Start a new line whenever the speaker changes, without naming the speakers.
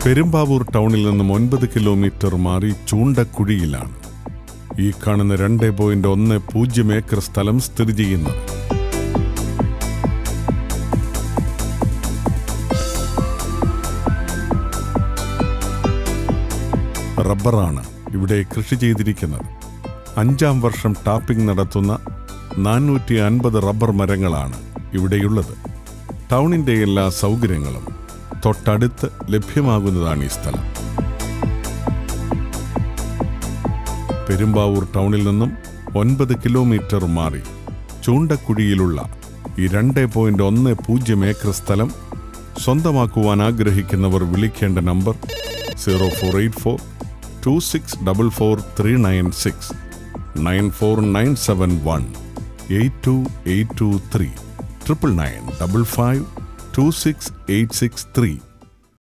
പെരുമ്പാവൂർ ടൗണിൽ നിന്നും ഒൻപത് കിലോമീറ്റർ മാറി ചൂണ്ടക്കുഴിയിലാണ് ഈ കാണുന്ന രണ്ട് പോയിന്റ് ഒന്ന് പൂജ്യം ഏക്കർ സ്ഥലം സ്ഥിതി ചെയ്യുന്നത് റബ്ബറാണ് ഇവിടെ കൃഷി ചെയ്തിരിക്കുന്നത് അഞ്ചാം വർഷം ടാപ്പിംഗ് നടത്തുന്ന നാനൂറ്റി അൻപത് റബ്ബർ മരങ്ങളാണ് ഇവിടെയുള്ളത് ടൗണിന്റെ എല്ലാ സൗകര്യങ്ങളും തൊട്ടടുത്ത് ലഭ്യമാകുന്നതാണ് ഈ സ്ഥലം പെരുമ്പാവൂർ ടൗണിൽ നിന്നും ഒൻപത് കിലോമീറ്റർ മാറി ചൂണ്ടക്കുഴിയിലുള്ള ഈ രണ്ട് പോയിന്റ് ഒന്ന് പൂജ്യം ഏക്കർ സ്ഥലം സ്വന്തമാക്കുവാൻ ആഗ്രഹിക്കുന്നവർ വിളിക്കേണ്ട number zero four eight four two six double four three nine six nine four nine seven one eight two eight two three triple nine double five two six eight six three